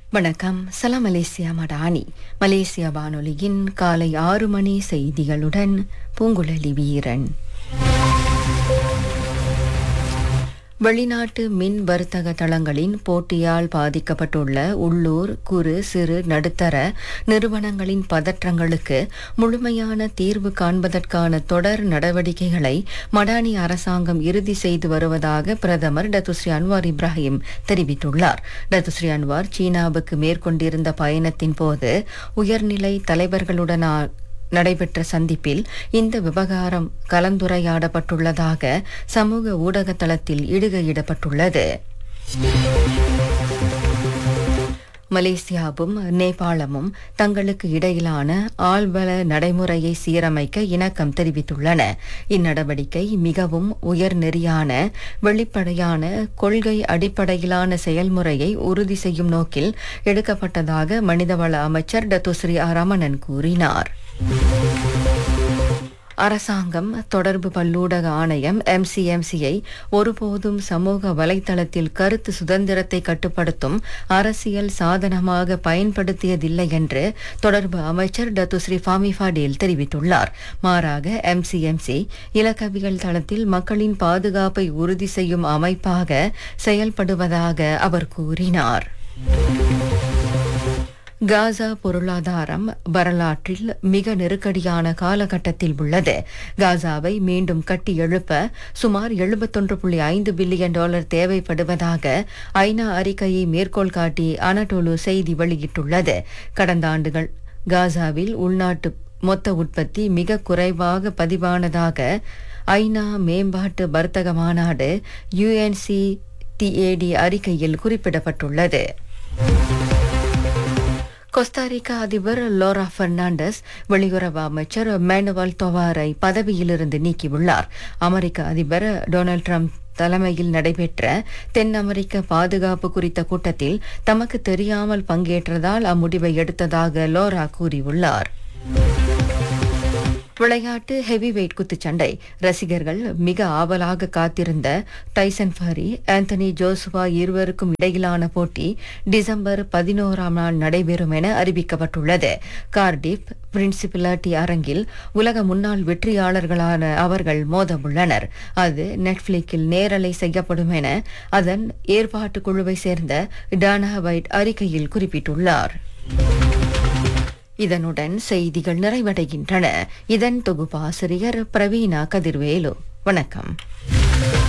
வணக்கம் சலாம் Malaysia Madani Malaysia வானொலியின் காலை ஆறு மணி செய்திகளுடன் பூங்குழலி வீரன் வெளிநாட்டு மின் வர்த்தக தளங்களின் போட்டியால் பாதிக்கப்பட்டுள்ள உள்ளூர் குறு சிறு நடுத்தர நிறுவனங்களின் பதற்றங்களுக்கு முழுமையான தீர்வு காண்பதற்கான தொடர் நடவடிக்கைகளை மடானி அரசாங்கம் இறுதி செய்து வருவதாக பிரதமர் டத்துஸ்ரீ அன்வார் இப்ராஹிம் தெரிவித்துள்ளார் டத்துஸ்ரீ அன்வார் சீனாவுக்கு மேற்கொண்டிருந்த பயணத்தின் போது உயர்நிலை தலைவர்களுடனா நடைபெற்ற சந்திப்பில் இந்த விவகாரம் கலந்துரையாடப்பட்டுள்ளதாக சமூக ஊடக தளத்தில் இடுகையிடப்பட்டுள்ளது மலேசியாவும் நேபாளமும் தங்களுக்கு இடையிலான ஆள்பல நடைமுறையை சீரமைக்க இணக்கம் தெரிவித்துள்ளன இந்நடவடிக்கை மிகவும் உயர்நெறியான வெளிப்படையான கொள்கை அடிப்படையிலான செயல்முறையை உறுதி செய்யும் நோக்கில் எடுக்கப்பட்டதாக மனிதவள அமைச்சர் டத்துஸ்ரீ ரமணன் கூறினார் அரசாங்கம் தொடர்பு பல்லூடக ஆணையம் எம்சிஎம்சியை ஒருபோதும் சமூக வலைதளத்தில் கருத்து சுதந்திரத்தை கட்டுப்படுத்தும் அரசியல் சாதனமாக பயன்படுத்தியதில்லை என்று தொடர்பு அமைச்சர் டத்துஸ்ரீ ஃபாமி ஃபடேல் தெரிவித்துள்ளார் மாறாக எம்சிஎம்சி இலக்கவியல் தளத்தில் மக்களின் பாதுகாப்பை உறுதி செய்யும் அமைப்பாக செயல்படுவதாக அவர் கூறினார் காசா பொருளாதாரம் வரலாற்றில் மிக நெருக்கடியான காலகட்டத்தில் உள்ளது காசாவை மீண்டும் கட்டி எழுப்ப சுமார் எழுபத்தொன்று புள்ளி ஐந்து பில்லியன் டாலர் தேவைப்படுவதாக ஐநா அறிக்கையை மேற்கோள் காட்டி அனடோலு செய்தி வெளியிட்டுள்ளது கடந்த ஆண்டுகள் காசாவில் உள்நாட்டு மொத்த உற்பத்தி மிக குறைவாக பதிவானதாக ஐநா மேம்பாட்டு வர்த்தக மாநாடு யுஎன்சி டிஏடி அறிக்கையில் குறிப்பிடப்பட்டுள்ளது கொஸ்டாரிக்கா அதிபர் லோரா பெர்னாண்டஸ் வெளியுறவு அமைச்சர் மேனுவல் தொவாரை பதவியிலிருந்து நீக்கியுள்ளார் அமெரிக்க அதிபர் டொனால்ட் ட்ரம்ப் தலைமையில் நடைபெற்ற தென் அமெரிக்க பாதுகாப்பு குறித்த கூட்டத்தில் தமக்கு தெரியாமல் பங்கேற்றதால் அம்முடிவை எடுத்ததாக லோரா கூறியுள்ளார் விளையாட்டு ஹெவி வெயிட் குத்துச்சண்டை ரசிகர்கள் மிக ஆவலாக காத்திருந்த டைசன் ஃபரி ஆந்தனி ஜோசுவா இருவருக்கும் இடையிலான போட்டி டிசம்பர் பதினோராம் நாள் நடைபெறும் என அறிவிக்கப்பட்டுள்ளது கார்டிப் பிரின்சிபிலாட்டி அரங்கில் உலக முன்னாள் வெற்றியாளர்களான அவர்கள் மோதவுள்ளனர் அது நெட்ஃபிளிக்கில் நேரலை செய்யப்படும் என அதன் ஏற்பாட்டு குழுவை சேர்ந்த டானா வைட் அறிக்கையில் குறிப்பிட்டுள்ளார் இதனுடன் செய்திகள் நிறைவடைகின்றன இதன் தொகுப்பாசிரியர் பிரவீணா கதிர்வேலு வணக்கம்